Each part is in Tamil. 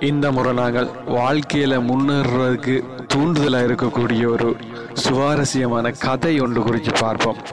இந்த முறை நாங்கள் வாழ்க்கையில் முன்னேறுறதுக்கு தூண்டுதலாக இருக்கக்கூடிய ஒரு சுவாரஸ்யமான கதை ஒன்று குறித்து பார்ப்போம்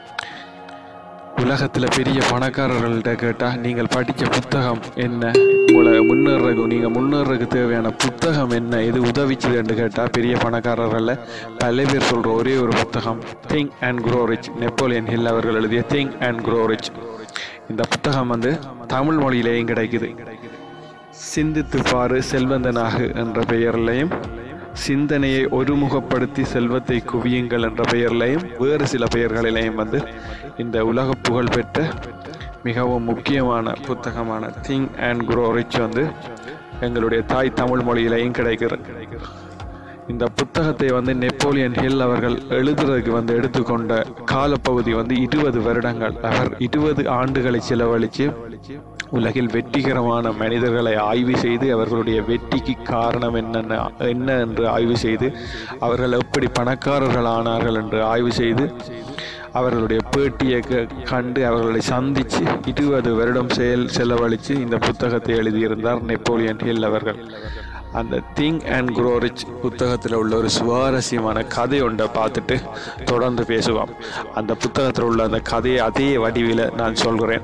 உலகத்தில் பெரிய பணக்காரர்கள்ட்ட கேட்டால் நீங்கள் படித்த புத்தகம் என்ன உங்களை முன்னேறதுக்கு நீங்கள் முன்னேறதுக்கு தேவையான புத்தகம் என்ன இது உதவிச்சுதுன்னு கேட்டால் பெரிய பணக்காரர்களில் பல பேர் சொல்கிற ஒரே ஒரு புத்தகம் think and grow rich Napoleon Hill அவர்கள் எழுதிய திங் அண்ட் க்ரோ ரிச் இந்த புத்தகம் வந்து தமிழ் மொழியிலேயும் கிடைக்குது சிந்தித்து பாரு செல்வந்தனாகு என்ற பெயரிலையும் சிந்தனையை ஒருமுகப்படுத்தி செல்வத்தை குவியுங்கள் என்ற பெயரிலையும் வேறு சில பெயர்களிலையும் வந்து இந்த உலக புகழ் பெற்ற மிகவும் முக்கியமான புத்தகமான திங் அண்ட் குரோ ரிச் வந்து எங்களுடைய தாய் தமிழ் மொழியிலையும் கிடைக்கிறது இந்த புத்தகத்தை வந்து நெப்போலியன் ஹில் அவர்கள் எழுதுறதுக்கு வந்து எடுத்துக்கொண்ட காலப்பகுதி வந்து இருபது வருடங்கள் அவர் இருபது ஆண்டுகளை செலவழித்து உலகில் வெற்றிகரமான மனிதர்களை ஆய்வு செய்து அவர்களுடைய வெற்றிக்கு காரணம் என்னென்ன என்ன என்று ஆய்வு செய்து அவர்கள் எப்படி பணக்காரர்கள் ஆனார்கள் என்று ஆய்வு செய்து அவர்களுடைய பேட்டியை க- கண்டு அவர்களை சந்தித்து இருபது வருடம் செயல் செலவழித்து இந்த புத்தகத்தை எழுதியிருந்தார் நெப்போலியன் ஹில் அவர்கள் அந்த திங் அண்ட் க்ரோ ரிச் புத்தகத்தில் உள்ள ஒரு சுவாரஸ்யமான கதை ஒன்றை பார்த்துட்டு தொடர்ந்து பேசுவோம் அந்த புத்தகத்தில் உள்ள அந்த கதையை அதே வடிவில் நான் சொல்கிறேன்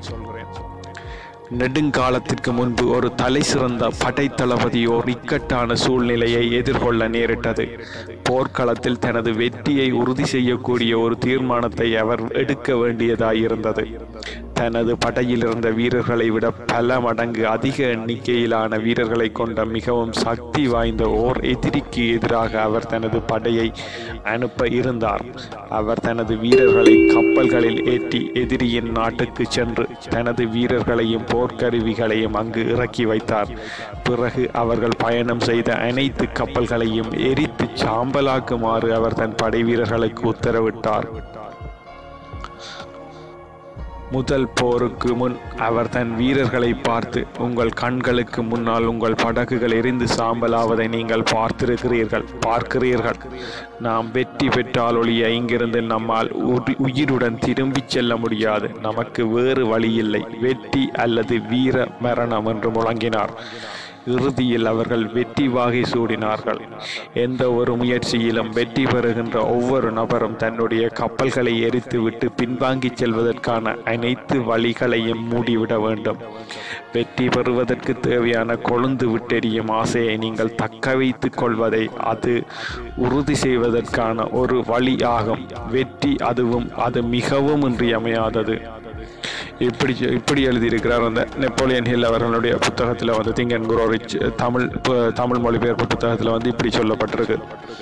நெடுங்காலத்திற்கு முன்பு ஒரு தலை சிறந்த படைத்தளபதி ஓர் இக்கட்டான சூழ்நிலையை எதிர்கொள்ள நேரிட்டது போர்க்களத்தில் தனது வெற்றியை உறுதி செய்யக்கூடிய ஒரு தீர்மானத்தை அவர் எடுக்க வேண்டியதாயிருந்தது தனது படையில் இருந்த வீரர்களை விட பல மடங்கு அதிக எண்ணிக்கையிலான வீரர்களை கொண்ட மிகவும் சக்தி வாய்ந்த ஓர் எதிரிக்கு எதிராக அவர் தனது படையை அனுப்ப இருந்தார் அவர் தனது வீரர்களை கப்பல்களில் ஏற்றி எதிரியின் நாட்டுக்கு சென்று தனது வீரர்களையும் போர்க்கருவிகளையும் அங்கு இறக்கி வைத்தார் பிறகு அவர்கள் பயணம் செய்த அனைத்து கப்பல்களையும் எரித்து சாம்பலாக்குமாறு அவர் தன் படை வீரர்களுக்கு உத்தரவிட்டார் முதல் போருக்கு முன் அவர் தன் வீரர்களை பார்த்து உங்கள் கண்களுக்கு முன்னால் உங்கள் படகுகள் எரிந்து சாம்பலாவதை நீங்கள் பார்த்திருக்கிறீர்கள் பார்க்கிறீர்கள் நாம் வெற்றி பெற்றால் ஒழிய இங்கிருந்து நம்மால் உரி- உயிருடன் திரும்பிச் செல்ல முடியாது நமக்கு வேறு வழியில்லை வெற்றி அல்லது வீர மரணம் என்று முழங்கினார் இறுதியில் அவர்கள் வெற்றி வாகை சூடினார்கள் எந்த ஒரு முயற்சியிலும் வெற்றி பெறுகின்ற ஒவ்வொரு நபரும் தன்னுடைய கப்பல்களை எரித்துவிட்டு பின்வாங்கிச் செல்வதற்கான அனைத்து வழிகளையும் மூடிவிட வேண்டும் வெற்றி பெறுவதற்கு தேவையான கொழுந்து விட்டெறியும் ஆசையை நீங்கள் தக்க வைத்துக் கொள்வதை அது உறுதி செய்வதற்கான ஒரு வழி ஆகும் வெற்றி அதுவும் அது மிகவும் இன்றியமையாதது இப்படி இப்படி எழுதியிருக்கிறார் அந்த நெப்போலியன் ஹில் அவர்களுடைய புத்தகத்தில் வந்து think and grow rich Tamil பு- தமிழ் மொழிபெயர்ப்பு புத்தகத்தில் வந்து இப்படி சொல்லப்பட்டிருக்கு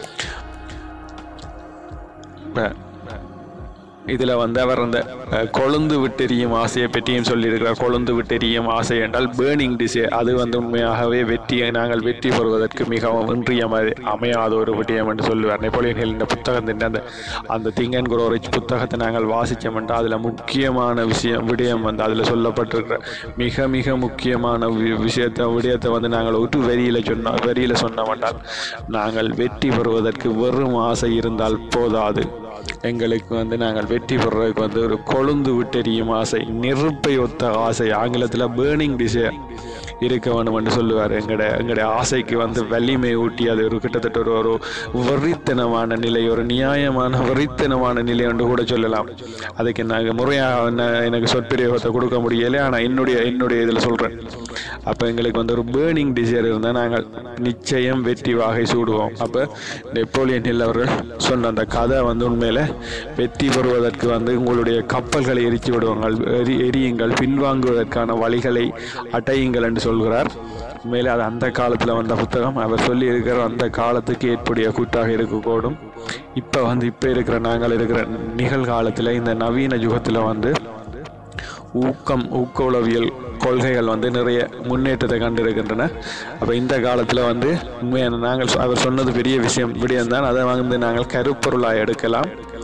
இப்ப இதில் வந்து அவர் அந்த அஹ், கொழுந்து விட்டெறியும் ஆசையை பற்றியும் சொல்லியிருக்கிறார் கொழுந்து விட்டெறியும் ஆசை என்றால் பேர்னிங் டிசே அது வந்து உண்மையாகவே வெற்றியை நாங்கள் வெற்றி பெறுவதற்கு மிகவும் இன்றியமை அமையாத ஒரு விடயம் என்று சொல்லுவார் நெப்போலியன் ஹில் இந்த புத்தகத்தின் அந்த அந்த திங் அண்ட் குரோ ரிச் புத்தகத்தை நாங்கள் வாசித்தோம் என்றால் அதில் முக்கியமான விஷயம் விடயம் வந்து அதில் சொல்லப்பட்டிருக்கிற மிக மிக முக்கியமான வி- விஷயத்தை விடயத்தை வந்து நாங்கள் ஒரு வரியில் சொன்ன வரியில் சொன்னோம் என்றால் நாங்கள் வெற்றி பெறுவதற்கு வெறும் ஆசை இருந்தால் போதாது எங்களுக்கு வந்து நாங்கள் வெற்றி பெறுறதுக்கு வந்து ஒரு கொழுந்து விட்டெறியும் ஆசை நெருப்பை ஒத்த ஆசை ஆங்கிலத்தில் பேர்னிங் டிசைர் இருக்க வேணும் என்று சொல்லுவார் எங்கட எங்களுடைய ஆசைக்கு வந்து வலிமை ஊட்டி அது ஒரு கிட்டத்தட்ட ஒரு ஒரு வெறித்தனமான நிலை ஒரு நியாயமான வெறித்தனமான நிலை என்று கூட சொல்லலாம் அதுக்கு நாங்கள் முறையாக என்ன- எனக்கு சொற்பிரயோகத்தை கொடுக்க முடியலை ஆனால் என்னுடைய என்னுடைய இதில் சொல்கிறேன் அப்போ எங்களுக்கு வந்து ஒரு பேர்னிங் டிசைர் இருந்தால் நாங்கள் நிச்சயம் வெற்றி வாகை சூடுவோம் அப்போ நெப்போலியன் ஹில் அவர்கள் சொன்ன அந்த கதை வந்து உண்மையில் வெற்றி பெறுவதற்கு வந்து உங்களுடைய கப்பல்களை எரித்து விடுவாங்கள் எரி எரியுங்கள் பின்வாங்குவதற்கான வழிகளை அடையுங்கள் என்று சொல்கிறார் உண்மையிலே அது அந்த காலத்தில் வந்த புத்தகம் அவர் சொல்லி இருக்கிற அந்த காலத்துக்கு ஏற்புடைய கூட்டாக இருக்கக்கூடும் இப்போ வந்து இப்போ இருக்கிற நாங்கள் இருக்கிற நிகழ்காலத்தில் இந்த நவீன யுகத்தில் வந்து ஊக்கம் ஊக்க உளவியல் கொள்கைகள் வந்து நிறைய முன்னேற்றத்தை கண்டிருக்கின்றன அப்போ இந்த காலத்தில் வந்து உண்மையான நாங்கள் சொ- அவர் சொன்னது பெரிய விஷயம் விடயம் தான் அதை வந்து நாங்கள் கருப்பொருளாக எடுக்கலாம்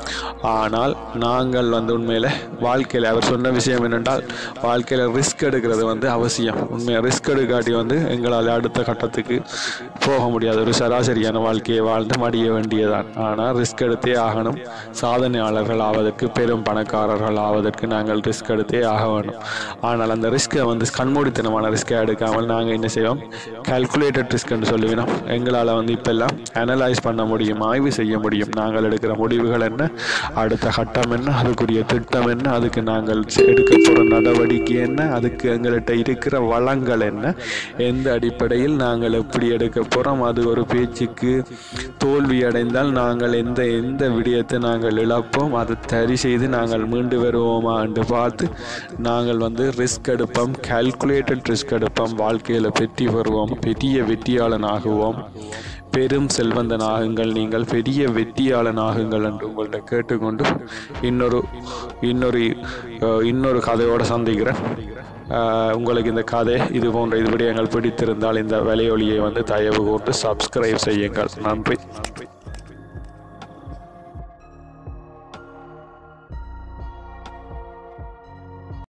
ஆனால் நாங்கள் வந்து உண்மையில் வாழ்க்கையில் அவர் சொன்ன விஷயம் என்னென்றால் வாழ்க்கையில் ரிஸ்க் எடுக்கிறது வந்து அவசியம் உண்மையாக ரிஸ்க் எடுக்காட்டி வந்து எங்களால் அடுத்த கட்டத்துக்கு போக முடியாது ஒரு சராசரியான வாழ்க்கையை வாழ்ந்து மடிய வேண்டியதான் ஆனால் ரிஸ்க் எடுத்தே ஆகணும் சாதனையாளர்கள் ஆவதற்கு பெரும் பணக்காரர்கள் ஆவதற்கு நாங்கள் ரிஸ்க் எடுத்தே ஆக வேண்டும் ஆனால் அந்த ரிஸ்க்கை வந்து கண்மூடித்தனமான ரிஸ்க்கை எடுக்காமல் நாங்கள் என்ன செய்வோம் கால்குலேட்டட் ரிஸ்க்னு சொல்லுவினோம் எங்களால் வந்து இப்பெல்லாம் அனலைஸ் பண்ண முடியும் ஆய்வு செய்ய முடியும் நாங்கள் எடுக்கிற முடிவுகள் என்ன அடுத்த கட்டம் என்ன அதுக்குரிய திட்டம் என்ன அதுக்கு நாங்கள் எடுக்க போகிற நடவடிக்கை என்ன அதுக்கு எங்கள்கிட்ட இருக்கிற வளங்கள் என்ன எந்த அடிப்படையில் நாங்கள் எப்படி எடுக்க போகிறோம் அது ஒரு பேச்சுக்கு தோல்வி அடைந்தால் நாங்கள் எந்த எந்த விடயத்தை நாங்கள் இழப்போம் அதை சரி செய்து நாங்கள் மீண்டு வருவோமா என்று பார்த்து நாங்கள் வந்து ரிஸ்க் எடுப்போம் கால்குலேட்டட் ரிஸ்க் எடுப்போம் வாழ்க்கையில் வெற்றி பெறுவோம் பெரிய வெற்றியாளன் ஆகுவோம் பெரும் செல்வந்தன் ஆகுங்கள் நீங்கள் பெரிய வெற்றியாளன் ஆகுங்கள் என்று உங்கள்கிட்ட கேட்டுக்கொண்டு இன்னொரு இன்னொரு அஹ், இன்னொரு கதையோடு சந்திக்கிறேன் அஹ், உங்களுக்கு இந்த கதை இது போன்ற இது விடயங்கள் பிடித்திருந்தால் இந்த வலையொலியை வந்து தயவு கூர்ந்து சப்ஸ்கிரைப் செய்யுங்கள் நன்றி